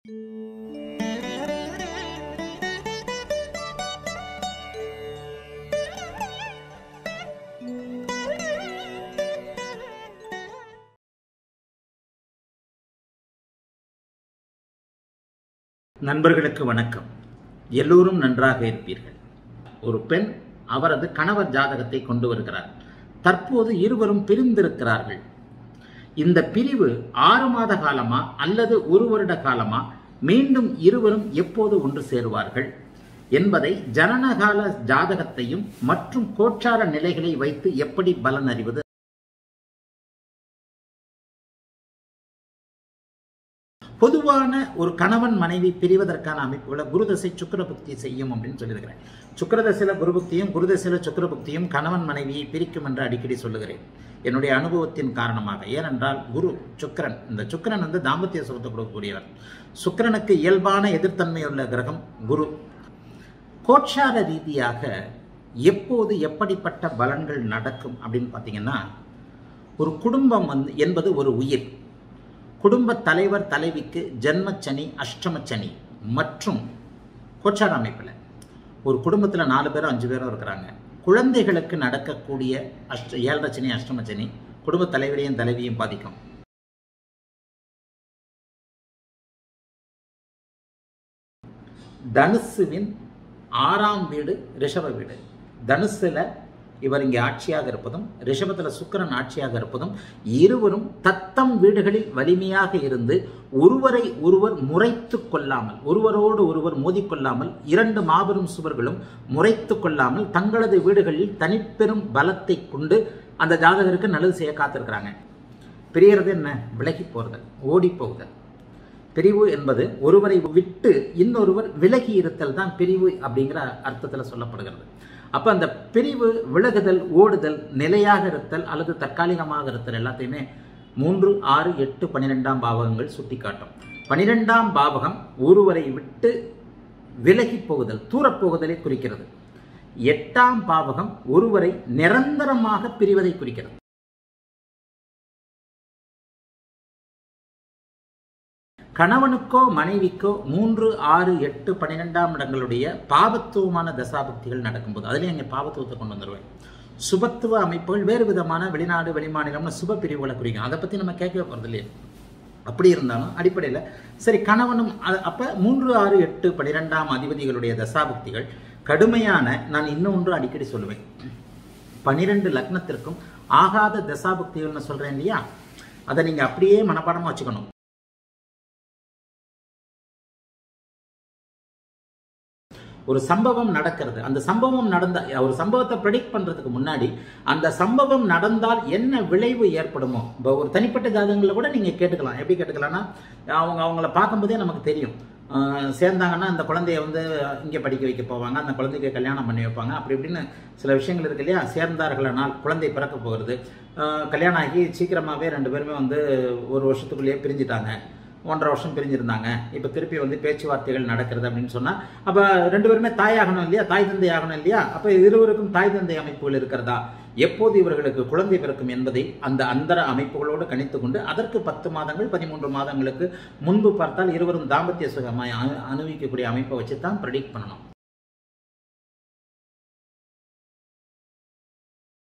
நண்பர்களுக்கு வணக்கம் எல்லோரும் நன்றாக இருப்பீர்கள் ஒரு பெண் அவரது கணவர் ஜாதகத்தை கொண்டு வருகிறார் தற்போது இருவரும் பிரிந்திருக்கிறார்கள் இந்த பிரிவு ஆறு மாத காலமா அல்லது ஒரு வருட காலமா மீண்டும் இருவரும் எப்போது ஒன்று சேருவார்கள் என்பதை ஜனனகால ஜாதகத்தையும் மற்றும் கோச்சார நிலைகளை வைத்து எப்படி பலன் அறிவது பொதுவான ஒரு கணவன் மனைவி பிரிவதற்கான அமைப்புகளை குருதசை சுக்கரபுக்தி செய்யும் அப்படின்னு சொல்லியிருக்கிறேன் சுக்கரதசையில குருபுக்தியும் குருதசையில சுக்கரபுக்தியும் கணவன் மனைவியை பிரிக்கும் என்று அடிக்கடி சொல்லுகிறேன் என்னுடைய அனுபவத்தின் காரணமாக ஏனென்றால் குரு சுக்கரன் இந்த சுக்கரன் வந்து தாம்பத்திய சுரத்தை கொடுக்கக்கூடியவர் சுக்கரனுக்கு இயல்பான எதிர்த்தன்மையுள்ள கிரகம் குரு கோட்சார ரீதியாக எப்போது எப்படிப்பட்ட பலன்கள் நடக்கும் அப்படின்னு பார்த்தீங்கன்னா ஒரு குடும்பம் வந்து என்பது ஒரு உயிர் குடும்ப தலைவர் தலைவிக்கு ஜென்மச்சனி அஷ்டமச்சனி மற்றும் கோச்சார அமைப்பில் ஒரு குடும்பத்தில் நாலு பேரும் அஞ்சு பேரும் இருக்கிறாங்க குழந்தைகளுக்கு நடக்கக்கூடிய அஷ்ட ஏழரை சனி அஷ்டமச்சனி குடும்ப தலைவரையும் தலைவியும் பாதிக்கும் தனுசுவின் ஆறாம் வீடு ரிஷப வீடு தனுசுல இவர் இங்கே ஆட்சியாக இருப்பதும் ரிஷபத்தில் சுக்கரன் ஆட்சியாக இருப்பதும் இருவரும் தத்தம் வீடுகளில் வலிமையாக இருந்து ஒருவரை ஒருவர் முறைத்து கொள்ளாமல் ஒருவரோடு ஒருவர் மோதிக்கொள்ளாமல் இரண்டு மாபெரும் சுவர்களும் முறைத்து கொள்ளாமல் தங்களது வீடுகளில் தனிப்பெரும் பலத்தை கொண்டு அந்த ஜாதகருக்கு நல்லது செய்ய காத்திருக்கிறாங்க பிரியறது என்ன விலகி போகிறது ஓடி போகுதல் பிரிவு என்பது ஒருவரை விட்டு இன்னொருவர் விலகி இருத்தல் தான் பிரிவு அப்படிங்கிற அர்த்தத்தில் சொல்லப்படுகிறது அப்போ அந்த பிரிவு விலகுதல் ஓடுதல் நிலையாக இருத்தல் அல்லது தற்காலிகமாக இருத்தல் எல்லாத்தையுமே மூன்று ஆறு எட்டு பன்னிரெண்டாம் பாவகங்கள் சுட்டிக்காட்டும் பனிரெண்டாம் பாவகம் ஒருவரை விட்டு விலகி போகுதல் தூரப்போகுதலை குறிக்கிறது எட்டாம் பாவகம் ஒருவரை நிரந்தரமாக பிரிவதை குறிக்கிறது கணவனுக்கோ மனைவிக்கோ மூன்று ஆறு எட்டு பன்னிரெண்டாம் இடங்களுடைய பாவத்துவமான தசாபக்திகள் நடக்கும்போது அதுலேயும் இங்கே பாவத்துவத்தை கொண்டு வந்துடுவேன் சுபத்துவ அமைப்புகள் வேறு விதமான வெளிநாடு வெளிமாநிலம்னு சுப பிரிவுகளை குறிக்கும் அதை பற்றி நம்ம கேட்கவே போகிறது இல்லையா அப்படி இருந்தாலும் அடிப்படையில் சரி கணவனும் அப்போ மூன்று ஆறு எட்டு பன்னிரெண்டாம் அதிபதிகளுடைய தசாபக்திகள் கடுமையான நான் இன்னொன்று அடிக்கடி சொல்லுவேன் பனிரெண்டு லக்னத்திற்கும் ஆகாத தசாபக்திகள்னு சொல்கிறேன் இல்லையா அதை நீங்கள் அப்படியே மனப்பாடமாக வச்சுக்கணும் ஒரு சம்பவம் நடக்கிறது அந்த சம்பவம் நடந்த ஒரு சம்பவத்தை ப்ரெடிக்ட் பண்ணுறதுக்கு முன்னாடி அந்த சம்பவம் நடந்தால் என்ன விளைவு ஏற்படுமோ இப்போ ஒரு தனிப்பட்ட ஜாதகங்களில் கூட நீங்கள் கேட்டுக்கலாம் எப்படி கேட்டுக்கலாம்னா அவங்க அவங்கள பார்க்கும்போதே நமக்கு தெரியும் சேர்ந்தாங்கன்னா அந்த குழந்தைய வந்து இங்கே படிக்க வைக்க போவாங்க அந்த குழந்தைக்கு கல்யாணம் பண்ணி வைப்பாங்க அப்படி இப்படின்னு சில விஷயங்கள் இருக்கு இல்லையா சேர்ந்தார்களானால் குழந்தை பிறக்க போகிறது கல்யாணம் ஆகி சீக்கிரமாகவே ரெண்டு பேருமே வந்து ஒரு வருஷத்துக்குள்ளேயே பிரிஞ்சுட்டாங்க ஒன்றரை வருஷம் பிரிஞ்சிருந்தாங்க இப்போ திருப்பி வந்து பேச்சுவார்த்தைகள் நடக்கிறது அப்படின்னு சொன்னால் அப்போ ரெண்டு பேருமே தாயாகணும் இல்லையா தாய் தந்தை ஆகணும் இல்லையா அப்போ இருவருக்கும் தாய் தந்தை அமைப்புகள் இருக்கிறதா எப்போது இவர்களுக்கு குழந்தை பிறக்கும் என்பதை அந்த அந்தர அமைப்புகளோடு கணித்து கொண்டு அதற்கு பத்து மாதங்கள் பதிமூன்று மாதங்களுக்கு முன்பு பார்த்தால் இருவரும் தாம்பத்திய சுகமாய் அனுபவிக்கக்கூடிய அமைப்பை வச்சு தான் ப்ரெடிக்ட் பண்ணணும்